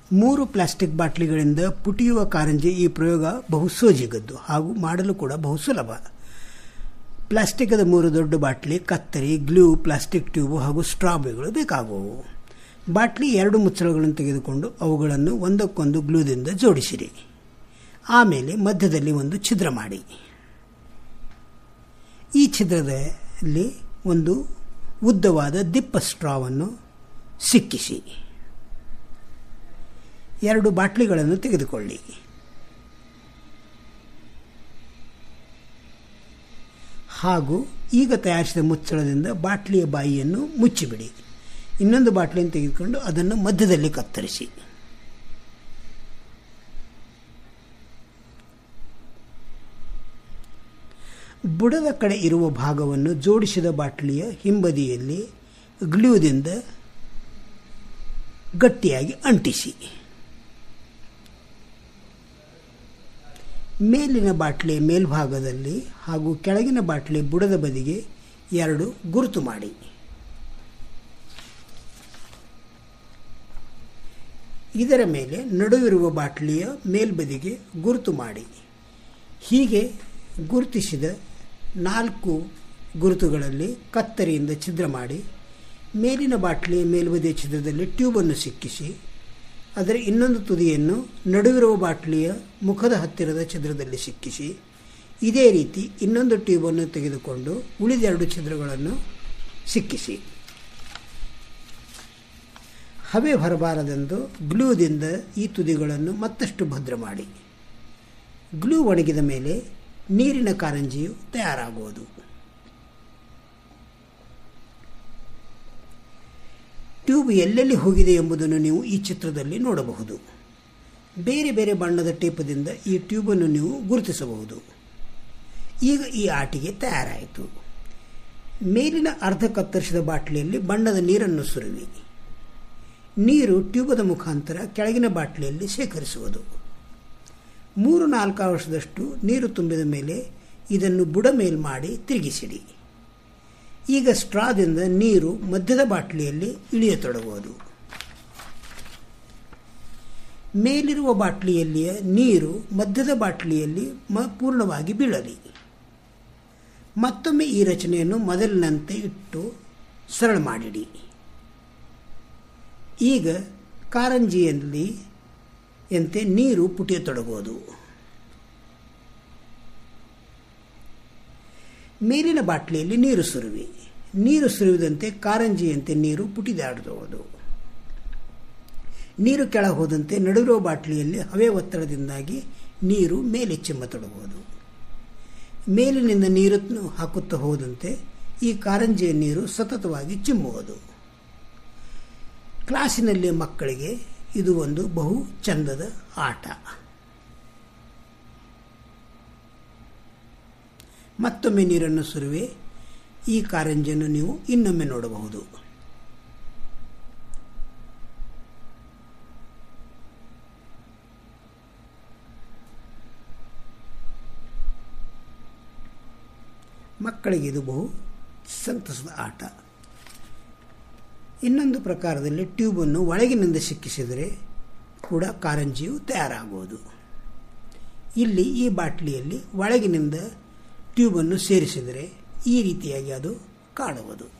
ಮೂರು ಪ್ಲಾಸ್ಟಿಕ್ ಬಾಟ್ಲಿಗಳಿಂದ ಪುಟಿಯುವ ಕಾರಂಜಿ ಈ ಪ್ರಯೋಗ ಬಹು ಸೋಜಿಗದ್ದು ಹಾಗೂ ಮಾಡಲು ಕೂಡ ಬಹು ಸುಲಭ ಪ್ಲಾಸ್ಟಿಕದ ಮೂರು ದೊಡ್ಡ ಬಾಟ್ಲಿ ಕತ್ತರಿ ಗ್ಲೂ ಪ್ಲಾಸ್ಟಿಕ್ ಟ್ಯೂಬು ಹಾಗೂ ಸ್ಟ್ರಾಬೆಗಳು ಬೇಕಾಗುವು ಬಾಟ್ಲಿ ಎರಡು ಮುಚ್ಚಳಗಳನ್ನು ತೆಗೆದುಕೊಂಡು ಅವುಗಳನ್ನು ಒಂದಕ್ಕೊಂದು ಗ್ಲೂದಿಂದ ಜೋಡಿಸಿರಿ ಆಮೇಲೆ ಮಧ್ಯದಲ್ಲಿ ಒಂದು ಛಿದ್ರ ಮಾಡಿ ಈ ಛಿದ್ರದಲ್ಲಿ ಒಂದು ಉದ್ದವಾದ ದಿಪ್ಪ ಸ್ಟ್ರಾವನ್ನು ಸಿಕ್ಕಿಸಿ ಎರಡು ಬಾಟ್ಲಿಗಳನ್ನು ತೆಗೆದುಕೊಳ್ಳಿ ಹಾಗೂ ಈಗ ತಯಾರಿಸಿದ ಮುಚ್ಚಳದಿಂದ ಬಾಟ್ಲಿಯ ಬಾಯಿಯನ್ನು ಮುಚ್ಚಿಬಿಡಿ ಇನ್ನೊಂದು ಬಾಟ್ಲಿಯನ್ನು ತೆಗೆದುಕೊಂಡು ಅದನ್ನು ಮಧ್ಯದಲ್ಲಿ ಕತ್ತರಿಸಿ ಬುಡದ ಕಡೆ ಇರುವ ಭಾಗವನ್ನು ಜೋಡಿಸಿದ ಬಾಟ್ಲಿಯ ಹಿಂಬದಿಯಲ್ಲಿ ಗ್ಲೂದಿಂದ ಗಟ್ಟಿಯಾಗಿ ಅಂಟಿಸಿ ಮೇಲಿನ ಬಾಟ್ಲಿಯ ಮೇಲ್ಭಾಗದಲ್ಲಿ ಹಾಗೂ ಕೆಳಗಿನ ಬಾಟ್ಲಿಯ ಬುಡದ ಬದಿಗೆ ಎರಡು ಗುರುತು ಮಾಡಿ ಇದರ ಮೇಲೆ ನಡುವಿರುವ ಬಾಟ್ಲಿಯ ಮೇಲ್ಬದಿಗೆ ಗುರುತು ಮಾಡಿ ಹೀಗೆ ಗುರುತಿಸಿದ ನಾಲ್ಕು ಗುರುತುಗಳಲ್ಲಿ ಕತ್ತರಿಯಿಂದ ಛಿದ್ರ ಮಾಡಿ ಮೇಲಿನ ಬಾಟ್ಲಿಯ ಮೇಲ್ಬದಿಯ ಛಿದ್ರದಲ್ಲಿ ಟ್ಯೂಬನ್ನು ಸಿಕ್ಕಿಸಿ ಅದರ ಇನ್ನೊಂದು ತುದಿಯನ್ನು ನಡುವಿರುವ ಬಾಟ್ಲಿಯ ಮುಖದ ಹತ್ತಿರದ ಛಿದ್ರದಲ್ಲಿ ಸಿಕ್ಕಿಸಿ ಇದೇ ರೀತಿ ಇನ್ನೊಂದು ಟ್ಯೂಬನ್ನು ತೆಗೆದುಕೊಂಡು ಉಳಿದೆರಡು ಛಿದ್ರಗಳನ್ನು ಸಿಕ್ಕಿಸಿ ಹವೆ ಹೊರಬಾರದೆಂದು ಗ್ಲೂದಿಂದ ಈ ತುದಿಗಳನ್ನು ಮತ್ತಷ್ಟು ಭದ್ರ ಮಾಡಿ ಗ್ಲೂ ಒಣಗಿದ ಮೇಲೆ ನೀರಿನ ಕಾರಂಜಿಯು ತಯಾರಾಗುವುದು ಟ್ಯೂಬ್ ಎಲ್ಲೆಲ್ಲಿ ಹೋಗಿದೆ ಎಂಬುದನ್ನು ನೀವು ಈ ಚಿತ್ರದಲ್ಲಿ ನೋಡಬಹುದು ಬೇರೆ ಬೇರೆ ಬಣ್ಣದ ಟೇಪದಿಂದ ಈ ಟ್ಯೂಬನ್ನು ನೀವು ಗುರುತಿಸಬಹುದು ಈಗ ಈ ಆಟಿಗೆ ತಯಾರಾಯಿತು ಮೇಲಿನ ಅರ್ಧ ಕತ್ತರಿಸಿದ ಬಾಟ್ಲಿಯಲ್ಲಿ ಬಣ್ಣದ ನೀರನ್ನು ಸುರುವಿ ನೀರು ಟ್ಯೂಬದ ಮುಖಾಂತರ ಕೆಳಗಿನ ಬಾಟ್ಲಿಯಲ್ಲಿ ಶೇಖರಿಸುವುದು ಮೂರು ನಾಲ್ಕು ವರ್ಷದಷ್ಟು ನೀರು ತುಂಬಿದ ಮೇಲೆ ಇದನ್ನು ಬುಡ ಮೇಲ್ ಮಾಡಿ ತಿರುಗಿಸಿಡಿ ಈಗ ಸ್ಟ್ರಾದಿಂದ ನೀರು ಮಧ್ಯದ ಬಾಟ್ಲಿಯಲ್ಲಿ ಇಳಿಯತೊಡಗುವುದು ಮೇಲಿರುವ ಬಾಟ್ಲಿಯಲ್ಲಿಯ ನೀರು ಮಧ್ಯದ ಬಾಟ್ಲಿಯಲ್ಲಿ ಮ ಪೂರ್ಣವಾಗಿ ಬೀಳಲಿ ಮತ್ತೊಮ್ಮೆ ಈ ರಚನೆಯನ್ನು ಮೊದಲಿನಂತೆ ಇಟ್ಟು ಸರಳ ಮಾಡಿಡಿ ಈಗ ಕಾರಂಜಿಯಲ್ಲಿ ಎಂತೆ ನೀರು ಪುಟಿಯತೊಡಗುವುದು ಮೇಲಿನ ಬಾಟ್ಲಿಯಲ್ಲಿ ನೀರು ಸುರುವಿ ನೀರು ಸುರಿಯುವುದಂತೆ ಕಾರಂಜಿಯಂತೆ ನೀರು ಪುಟಿದಾಡುವುದು ನೀರು ಕೆಳ ಹೋದಂತೆ ನಡುವಿರುವ ಬಾಟ್ಲಿಯಲ್ಲಿ ಹವೆ ಒತ್ತಡದಿಂದಾಗಿ ನೀರು ಮೇಲೆ ಚಿಮ್ಮತೊಡಗುವುದು ಮೇಲಿನಿಂದ ನೀರನ್ನು ಹಾಕುತ್ತಾ ಹೋದಂತೆ ಈ ಕಾರಂಜಿಯ ನೀರು ಸತತವಾಗಿ ಚಿಮ್ಮುವುದು ಕ್ಲಾಸಿನಲ್ಲಿ ಮಕ್ಕಳಿಗೆ ಇದು ಒಂದು ಬಹು ಚಂದದ ಆಟ ಮತ್ತೊಮ್ಮೆ ನೀರನ್ನು ಸುರುವೆ ಈ ಕಾರಂಜಿಯನ್ನು ನೀವು ಇನ್ನೊಮ್ಮೆ ನೋಡಬಹುದು ಮಕ್ಕಳಿಗೆ ಇದು ಬಹು ಸಂತಸದ ಆಟ ಇನ್ನೊಂದು ಪ್ರಕಾರದಲ್ಲಿ ಟ್ಯೂಬನ್ನು ಒಳಗಿನಿಂದ ಸಿಕ್ಕಿಸಿದರೆ ಕೂಡ ಕಾರಂಜಿಯು ತಯಾರಾಗುವುದು ಇಲ್ಲಿ ಈ ಬಾಟ್ಲಿಯಲ್ಲಿ ಒಳಗಿನಿಂದ ಟ್ಯೂಬನ್ನು ಸೇರಿಸಿದರೆ ಈ ರೀತಿಯಾಗಿ ಅದು ಕಾಣುವುದು